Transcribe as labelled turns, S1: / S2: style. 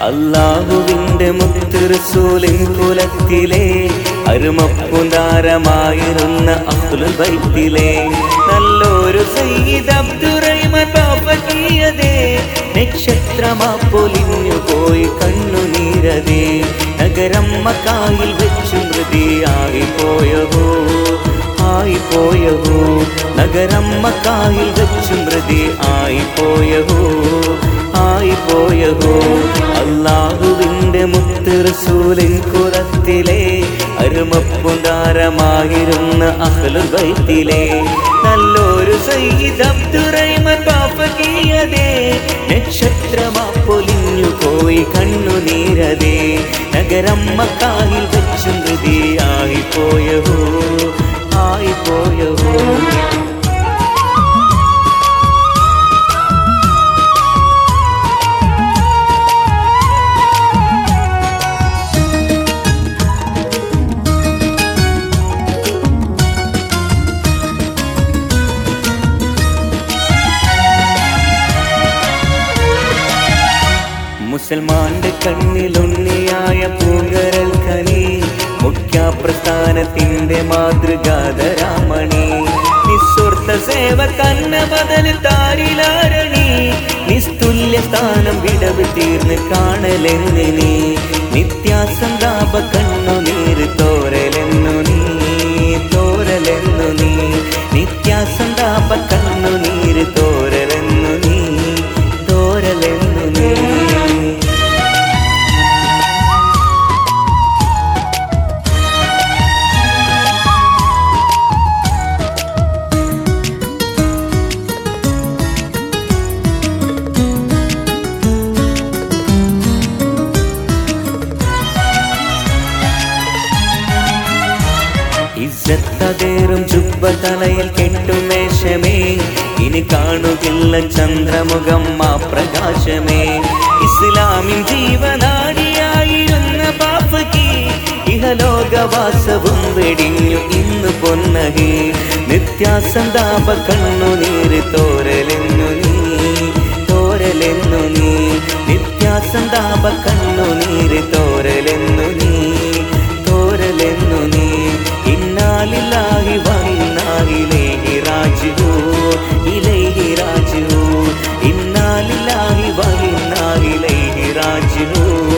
S1: അള്ളാഹുവിന്റെ മുത്തുറസൂലിൻ കുലത്തിലെ അരുമപ്പുന്താരമായിരുന്ന അബ്ദുൽ ബൈത്തിലെ നല്ലൊരു സയ്യിദ് അബ്ദുറഹിമാൻ പാപ്പക്കിയതേ നക്ഷത്രമാ പൊലിഞ്ഞു പോയി കണ്ണുനീരതേ നഗരം മക്കായിൽ വെച്ചു മൃതിയായി പോയവോ ആയി പോയവോ നഗരം മക്കായിൽ വെച്ചു മൃതി ആയി പോയവോ ആയി പോയവോ അള്ളാഹുവിന്റെ മുത്ത് റസൂലിൻ കുറത്തിലെ അരുമപ്പുണ്ടാരമായിരുന്ന അഹ്ലുൽ ബൈത്തിലെ നല്ലൊരു സയ്യിദ് അബ്ദുറഹിമാൻ പാപ്പകിയതേ നക്ഷത്രമാ പൊലിഞ്ഞു പോയി കണ്ണുനീരതേ നഗരം മക്കായിൽ വെച്ചു മൃതിയായി പോയവോ ആയി പോയവോ മുസൽമാന്റെ കണ്ണിലുണ്ണിയായ പൂങ്കരൽ ഖനി മുഖ്യപ്രസ്ഥാനത്തിന്റെ മാതൃകാതരാമണി നിസ്സുർത്ത സേവ കന്ന ബദൽ താരിലാരണി നിസ്തുല്യ സ്ഥാനം വിടവ് തീർന്ന് കാണലെന്ന് നീ നിത്യാസന്താപ കണ്ണു നീര് തോരലെന്നു നീ തോരലെന്നു നീ നിത്യാസന്താപ കണ്ണു നീര് തോരലെന്നു നീ തോരലെന്നു നീ ഇസ്സത്തതേറും ചുബ്ബ തലയിൽ കെട്ടുമേശമേ ഇനി കാണുകില്ല ചന്ദ്രമുഖം ആ പ്രകാശമേ ഇസ്ലാമിൻ ജീവനാടിയായിരുന്ന പാപ്പയ്ക്ക് ഇഹലോകവാസവും വെടിഞ്ഞു ഇന്ന് പൊന്നകി നിത്യാസന്താപ കണ്ണുനീര് തോരലെന്നു നീ തോരലെന്നു നീ നിത്യാസന്താപ കണ്ണുനീര് തോരലെന്നു നീ തോരലെന്നു നീ ഇന്നാലില്ലാഹി വന്നാഹിലേഹി രാജു ഇലൈഹി രാജു ഇന്നാലില്ലാഹി വന്നാഹിലേഹി രാജു